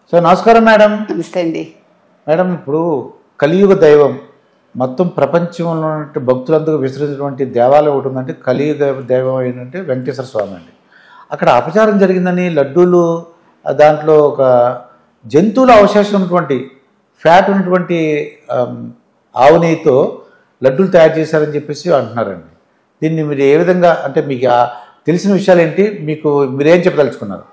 So నమస్కారం madam నమస్తే అండి మేడం ఇప్పుడు కలియుగ దైవం మొత్తం ప్రపంచంలో ఉన్నటువంటి భక్తులందరూ విసిరించినటువంటి దేవాలయం ఒకటి ఉందంటే కలియుగ దైవం ఏంటంటే వెంకటేశ్వర స్వామి అండి అక్కడ అపచారం జరిగిందని లడ్డూలు ఆ దాంట్లో ఒక జంతువుల అవశేషం ఉన్నటువంటి ఫ్యాట్ ఉన్నటువంటి ఆమ్, ఆవు నెయ్యితో లడ్డూలు తయారు చేశారని చెప్పేసి అంటున్నారండి దీన్ని మీరు ఏ విధంగా అంటే మీకు ఆ తెలిసిన విషయాలు ఏంటి మీకు మీరేం చెప్పదలుచుకున్నారు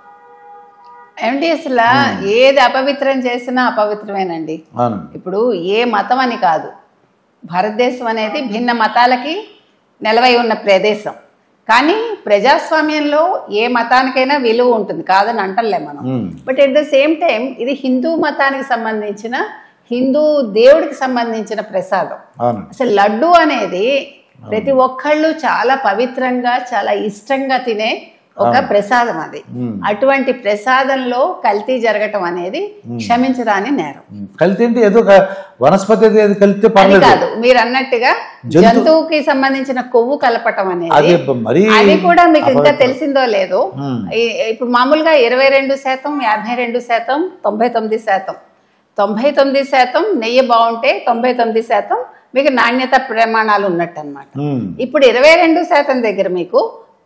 ఏమండి అసలు ఏది అపవిత్రం చేసినా అపవిత్రమేనండి అవునండి ఇప్పుడు ఏ మతం అని కాదు భారతదేశం అనేది భిన్న మతాలకి నెలవై ఉన్న ప్రదేశం కానీ ప్రజాస్వామ్యంలో ఏ మతానికైనా విలువ ఉంటుంది కాదని అంటలే మనం um, but at the same time ఇది హిందూ మతానికి సంబంధించిన హిందూ దేవుడికి సంబంధించిన ప్రసాదం అవునండి అసలు లడ్డు అనేది ప్రతి ఒక్కళ్ళు చాలా పవిత్రంగా చాలా ఇష్టంగా తినే ఒక ప్రసాదం అది ఉమ్. అటువంటి ప్రసాదంలో కల్తీ జరగటం అనేది క్షమించరాని నేరం ఉమ్, కలితే ఏంటి ఏదో ఒక వనస్పతి ఏది కలిస్తే అది పర్లేదు కాదు మీరు అన్నట్టుగా జంతు- జంతువుకి సంబంధించిన కొవ్వు కలపటం అది అనేది మరీ అది కూడా మీకు ఇంకా తెలిసిందో లేదో ఉమ్, ఈ- ఇప్పుడు మామూలుగా ఇరవై రెండు శాతం యాభై రెండు శాతం తొంభై తొమ్మిది శాతం తొంభై తొమ్మిది శాతం నెయ్యి బాగుంటే తొంభై తొమ్మిది శాతం మీకు నాణ్యత ప్రమాణాలు ఉన్నట్టు అనమాట ఉమ్, ఇప్పుడు ఇరవై రెండు శాతం దగ్గర మీకు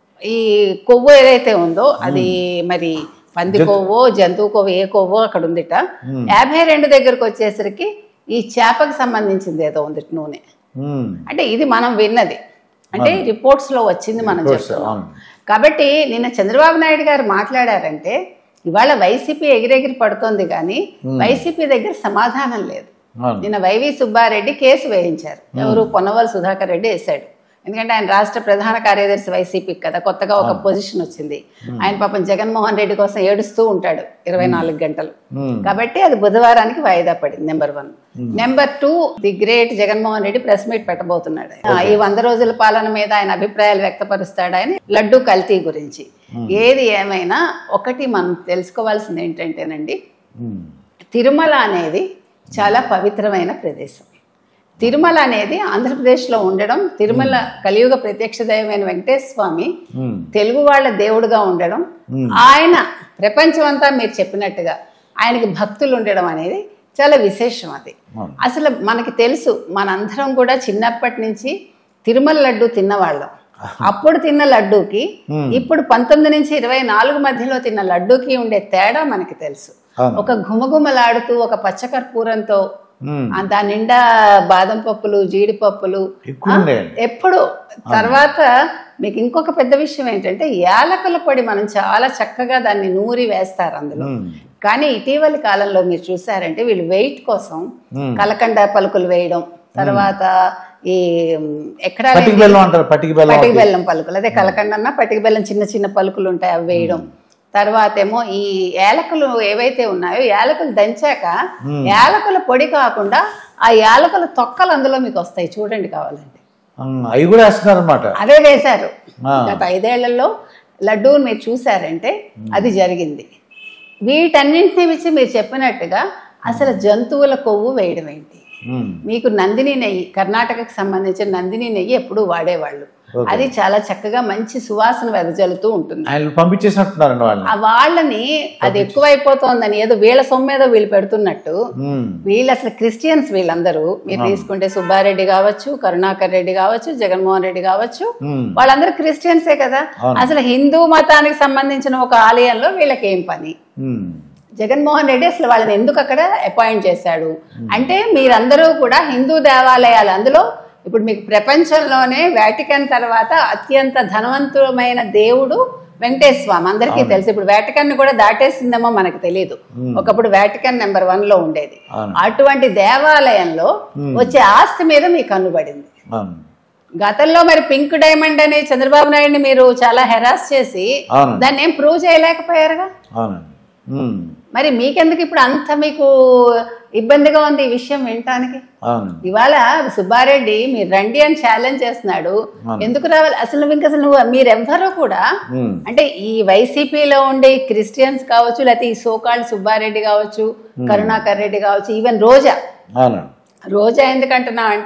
ఈ కొవ్వు ఏదైతే ఉందో అది మరి పంది కొవ్వో జంతువు కొవ్వు ఏ కొవ్వో అక్కడ ఉందిట యాభై రెండు దగ్గరకు వచ్చేసరికి ఈ చేపకు సంబంధించింది ఏదో ఉంది నూనె ఉమ్, అంటే ఇది మనం విన్నది అంటే రిపోర్ట్స్ లో వచ్చింది మనం చెప్తున్నాం అవును కాబట్టి నిన్న చంద్రబాబు నాయుడు గారు మాట్లాడారంటే ఇవాళ వైసీపీ ఎగిరెగిరి పడుతోంది కానీ వైసీపీ దగ్గర సమాధానం లేదు అవును నిన్న వైవి సుబ్బారెడ్డి కేసు వేయించారు ఎవరు పొన్నవల్ సుధాకర్ రెడ్డి వేశాడు ఎందుకంటే ఆయన రాష్ట్ర ప్రధాన కార్యదర్శి వైసీపీకి కదా కొత్తగా ఒక పొజిషన్ వచ్చింది ఆయన పాపం జగన్మోహన్ రెడ్డి కోసం ఏడుస్తూ ఉంటాడు ఇరవై నాలుగు గంటలు ఉమ్, కాబట్టి అది బుధవారానికి వాయిదా పడింది number one number two the great Jaganmohan Reddy press meet పెట్టబోతున్నాడు ఆ, ఈ వంద రోజుల పాలన మీద ఆయన అభిప్రాయాలు వ్యక్తపరుస్తాడు ఆయన లడ్డు కల్తీ గురించి ఏది ఏమైనా ఒకటి మనం తెలుసుకోవాల్సింది ఏంటంటేనండి ఉమ్, తిరుమల అనేది చాలా పవిత్రమైన ప్రదేశం తిరుమల అనేది ఆంధ్రప్రదేశ్లో ఉండడం తిరుమల కలియుగ ప్రత్యక్ష దైవమైన వెంకటేశ్వర స్వామి ఉమ్, తెలుగు వాళ్ళ దేవుడుగా ఉండడం Hmm. ఆయన ప్రపంచం అంతా మీరు చెప్పినట్టుగా ఆయనకి భక్తులు ఉండడం అనేది చాలా విశేషం అది అవును. అసలు మనకి తెలుసు మనందరం కూడా చిన్నప్పటి నుంచి తిరుమల లడ్డు తిన్నవాళ్ళం అప్పుడు తిన్న లడ్డూకి Hmm. ఇప్పుడు పంతొమ్మిది నుంచి ఇరవై నాలుగు మధ్యలో తిన్న లడ్డూకి ఉండే తేడా మనకి తెలుసు అవును ఒక ఘుమఘుమలాడుతూ ఒక పచ్చకర్పూరంతో ఉమ్, ఆ దాని నిండా బాదం పప్పులు జీడిపప్పులు ఎక్కువ ఉండేయండి ఎప్పుడు తర్వాత మీకు ఇంకొక పెద్ద విషయం ఏంటంటే యాలకుల పొడి మనం చాలా చక్కగా దాన్ని నూరి వేస్తారు అందులో ఉమ్, కానీ ఇటీవలి కాలంలో మీరు చూసారంటే వీళ్ళు వెయిట్ కోసం ఉమ్. కలకండ పలుకులు వేయడం తర్వాత ఈ ఉమ్, ఎక్కడ పటికి బెల్లం అంటారు పటికి బెల్లం పటిక బెల్లం పలుకులు అదే కలకండ అన్న పటిక బెల్లం చిన్న చిన్న పలుకులు ఉంటాయి అవి వేయడం తర్వాత ఏమో ఈ యాలకులు ఏవైతే ఉన్నాయో యాలకులు దంచాక యాలకుల పొడి కాకుండా ఆ యాలకుల తొక్కలు అందులో మీకు వస్తాయి చూడండి కావాలంటే ఉమ్, అవి కూడా వేస్తున్నారు అనమాట అదే వేశారు ఆ. గత ఐదేళ్లలో లడ్డూని మీరు చూసారంటే అది జరిగింది వీటన్నింటిని ఇచ్చి మీరు చెప్పినట్టుగా అసలు జంతువుల కొవ్వు వేయడం ఏంటి మీకు నందిని నెయ్యి కర్ణాటకకు సంబంధించిన నందిని నెయ్యి ఎప్పుడూ వాడేవాళ్ళు అది చాలా చక్కగా మంచి సువాసన వెదజల్లుతూ ఉంటుంది ఆయన పంపించేసినట్టున్నారండి వాళ్ళని ఆ వాళ్ళని అది ఎక్కువైపోతోందని ఏదో వీళ్ళ సొమ్మేదో వీళ్ళు పెడుతున్నట్టు ఉమ్, వీళ్ళు అసలు క్రిస్టియన్స్ వీళ్ళందరూ మీరు తీసుకుంటే సుబ్బారెడ్డి కావచ్చు కరుణాకర్ రెడ్డి కావచ్చు జగన్మోహన్ రెడ్డి కావచ్చు ఉమ్, వాళ్ళందరూ క్రిస్టియన్సే కదా అవును. అసలు హిందూ మతానికి సంబంధించిన ఒక ఆలయంలో వీళ్ళకి ఏం పని ఉమ్, జగన్మోహన్ రెడ్డి అసలు వాళ్ళని ఎందుకు అక్కడ అపాయింట్ చేశాడు అంటే మీరందరూ కూడా హిందూ దేవాలయాలు అందులో ఇప్పుడు మీకు ప్రపంచంలోనే వాటికన్ తర్వాత అత్యంత ధనవంతులమైన దేవుడు వెంకటేశ్వర స్వామి అందరికీ తెలుసు ఇప్పుడు వాటికన్ కూడా దాటేసిందేమో మనకు తెలియదు ఒకప్పుడు వాటికన్ నెంబర్ వన్ లో ఉండేది అవును. అటువంటి దేవాలయంలో వచ్చే ఆస్తి మీద మీకు కనుబడింది అవును గతంలో మరి పింక్ డైమండ్ అని చంద్రబాబు నాయుడిని మీరు చాలా హెరాస్ చేసి అవును. దాన్ని ఏం ప్రూవ్ చేయలేకపోయారుగా అవునండి ఉమ్, మరి మీకెందుకు ఇప్పుడు అంత మీకు ఇబ్బందిగా ఉంది ఈ విషయం వినటానికి అవును ఇవాళ సుబ్బారెడ్డి మీరు రండి అని ఛాలెంజ్ చేస్తున్నాడు ఎందుకు రావాలి అసలు నువ్వు ఇంకా అసలు నువ్వు మీరెవ్వరూ కూడా ఉమ్, అంటే ఈ వైసీపీలో ఉండే ఈ క్రిస్టియన్స్ కావచ్చు లేకపోతే ఈ సోకాళ్ళు సుబ్బారెడ్డి కావచ్చు కరుణాకర్ రెడ్డి కావచ్చు ఈవెన్ రోజా అవునండి రోజా ఎందుకంటున్నావు అంటే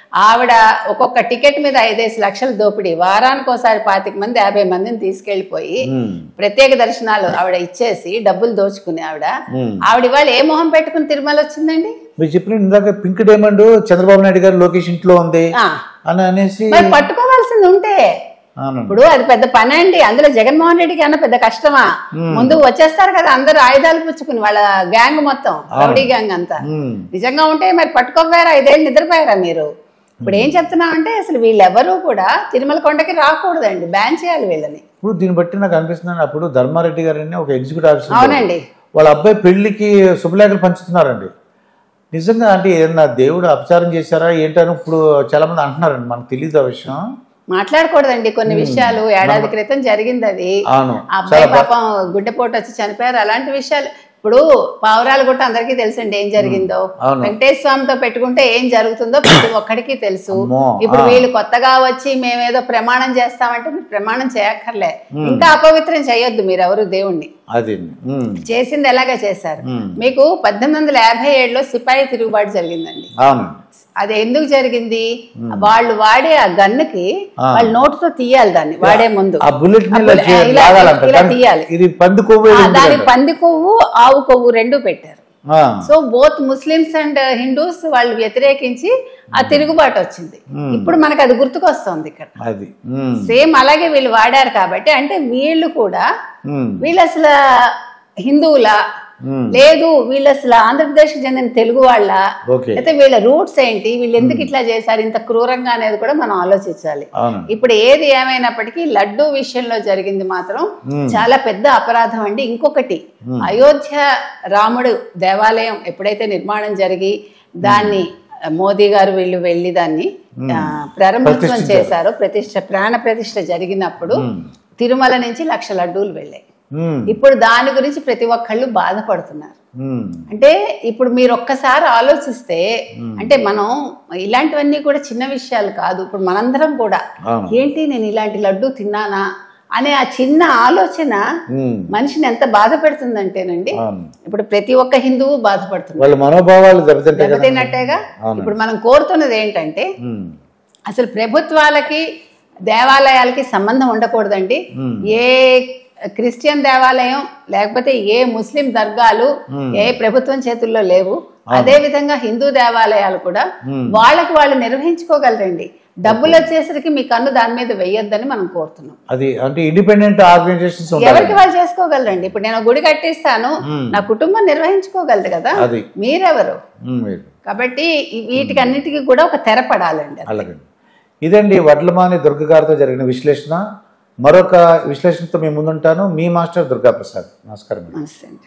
ఆవిడ ఒక్కొక్క టికెట్ మీద ఐదేసి లక్షల దోపిడీ వారానికి ఒకసారి పాతిక మంది యాభై మందిని తీసుకెళ్లిపోయి ఉమ్, ప్రత్యేక దర్శనాలు ఆవిడ ఇచ్చేసి డబ్బులు దోచుకుని ఆవిడ ఉమ్. ఆవిడ ఇవాళ ఏ మొహం పెట్టుకుని తిరుమల వచ్చిందండి మీరు చెప్పిన ఇందాక పింక్ డైమండ్ చంద్రబాబు నాయుడు గారు లోకేష్ ఇంట్లో ఉంది ఆ, అని అనేసి మరి పట్టుకోవాల్సింది ఉంటే అవునండి ఇప్పుడు అది పెద్ద పని అండి అందులో జగన్మోహన్ రెడ్డికి అన్న పెద్ద కష్టమా ముందుకు వచ్చేస్తారు కదా అందరూ ఆయుధాలు పుచ్చుకుని వాళ్ళ గ్యాంగ్ మొత్తం రౌడీ గ్యాంగ్ అంతా ఉమ్, నిజంగా ఉంటే మరి పట్టుకోపోయారా ఐదేళ్ళు నిద్రపోయారా మీరు ఇప్పుడు ఏం చెప్తున్నామంటే అసలు వీళ్ళెవరూ కూడా తిరుమల కొండకి రాకూడదండి బ్యాన్ చేయాలి వీళ్ళని ఇప్పుడు దీన్ని బట్టి నాకు అనిపిస్తుంది అప్పుడు ధర్మారెడ్డి గారిని ఒక ఎగ్జిక్యూటివ్ ఆఫీసర్ అవునండి వాళ్ళ అబ్బాయి పెళ్లికి శుభలేఖలు పంచుతున్నారండి నిజంగా అంటే ఏదన్నా దేవుడు అపచారం చేశారా ఏంటని ఇప్పుడు చాలా మంది అంటున్నారండి మనకు తెలియదు ఆ విషయం మాట్లాడకూడదండి కొన్ని విషయాలు ఏడాది క్రితం జరిగింది అది అవును ఆ అబ్బాయి పాపం గుడ్డెపోటు వచ్చి చనిపోయారు అలాంటి విషయాలు ఇప్పుడు పావురాలు గుట్ట అందరికీ తెలుసండి ఏం జరిగిందో అవును. వెంకటేశ్వర స్వామితో పెట్టుకుంటే ఏం జరుగుతుందో ప్రతి ఒక్కడికి తెలుసు అమ్మో, ఇప్పుడు ఆ. వీళ్ళు కొత్తగా వచ్చి మేమేదో ప్రమాణం చేస్తామంటే మీరు ప్రమాణం చేయక్కర్లే ఇంకా అపవిత్రం చేయొద్దు మీరు ఎవరు దేవుణ్ణి అది ఉమ్, చేసింది ఎలాగా చేశారు ఉమ్, మీకు పద్దెనిమిది వందల యాభై ఏడులో సిపాయి తిరుగుబాటు జరిగిందండి అవునండి అది ఎందుకు జరిగింది వాళ్ళు వాడే ఆ గన్నుకి ఆ. వాళ్ళు నోటుతో తీయాలి దాన్ని వాడే ముందు ఆ బుల్లెట్ ఆ ని bullet- ఇలా ఇలా- లాగాలంటారు ఇలా కానీ తీయాలి. ఇది పంది కొవ్వు ఆ, ఇది ఉంది దాని కదా. పంది కొవ్వు ఆవు కొవ్వు రెండు పెట్టారు ఆ, so both Muslims and Hindus వాళ్ళు వ్యతిరేకించి ఆ తిరుగుబాటు వచ్చింది Hmm. ఇప్పుడు మనకు అది గుర్తుకొస్తుంది ఇక్కడ అది ఉమ్, సేమ్ అలాగే వీళ్ళు వాడారు కాబట్టి అంటే వీళ్ళు కూడా ఉమ్, వీళ్ళు అసలు హిందువులా ఉమ్, లేదు వీళ్ళు అసలు ఆంధ్రప్రదేశ్కి చెందిన తెలుగు వాళ్ళ ఓకే అయితే వీళ్ళ రూట్స్ ఏంటి వీళ్ళు ఎందుకు ఇట్లా చేశారు ఇంత క్రూరంగా అనేది కూడా మనం ఆలోచించాలి అవునండి ఇప్పుడు ఏది ఏమైనప్పటికీ లడ్డు విషయంలో జరిగింది మాత్రం ఉమ్, చాలా పెద్ద అపరాధం అండి ఇంకొకటి Hmm. అయోధ్య రాముడు దేవాలయం ఎప్పుడైతే నిర్మాణం జరిగి దాన్ని మోదీ గారు వీళ్ళు వెళ్ళి దాన్ని ఆ, ప్రారంభోత్సవం ప్రతిష్ఠించారు. చేశారు ప్రతిష్ట ప్రాణ ప్రతిష్ఠ జరిగినప్పుడు ఉమ్, తిరుమల నుంచి లక్ష లడ్డూలు వెళ్ళాయి ఉమ్, ఇప్పుడు దాని గురించి ప్రతి ఒక్కళ్ళు బాధపడుతున్నారు ఉమ్, అంటే ఇప్పుడు మీరు ఒక్కసారి ఆలోచిస్తే అంటే మనం ఇలాంటివన్నీ కూడా చిన్న విషయాలు కాదు ఇప్పుడు మనందరం కూడా అవును ఏంటి నేను ఇలాంటి లడ్డు తిన్నానా అనే ఆ చిన్న ఆలోచన ఉమ్, మనిషిని ఎంత బాధ పెడుతుందంటేనండి అవును ఇప్పుడు ప్రతి ఒక్క హిందువు బాధపడుతుంది వాళ్ళ మనోభావాలు దెబ్బతింటాయి కదా దెబ్బతిన్నట్టేగా అవును. ఇప్పుడు మనం కోరుతున్నది ఏంటంటే ఉమ్, అసలు ప్రభుత్వాలకి దేవాలయాలకి సంబంధం ఉండకూడదండి ఉమ్, ఏ క్రిస్టియన్ దేవాలయం లేకపోతే ఏ ముస్లిం దర్గాలు Hmm. ఏ ప్రభుత్వం చేతుల్లో లేవు అదే విధంగా హిందూ దేవాలయాలు కూడా Hmm. వాళ్ళకి వాళ్ళు నిర్వహించుకోగలరండి డబ్బులు వచ్చేసరికి మీ కన్ను దాని మీద వెయ్యొద్దని మనం కోరుతున్నాం అది అంటే ఇండిపెండెంట్ ఆర్గనైజేషన్స్ ఎవరికి ఉండాలి వాళ్ళు చేసుకోగలరండి ఇప్పుడు నేను గుడి కట్టిస్తాను Hmm. నా కుటుంబం నిర్వహించుకోగలదు కదా అది మీరెవరు ఉమ్, మీరు. కాబట్టి ఈ- వీటికన్నిటికీ కూడా ఒక తెర పడాలండి అలాగే ఇదండి వడ్లమాని దుర్గ గారితో జరిగిన విశ్లేషణ మరొక విశ్లేషణతో మీ ముందుంటాను మీ మాస్టర్ దుర్గా ప్రసాద్ నమస్కారం నమస్తే అండి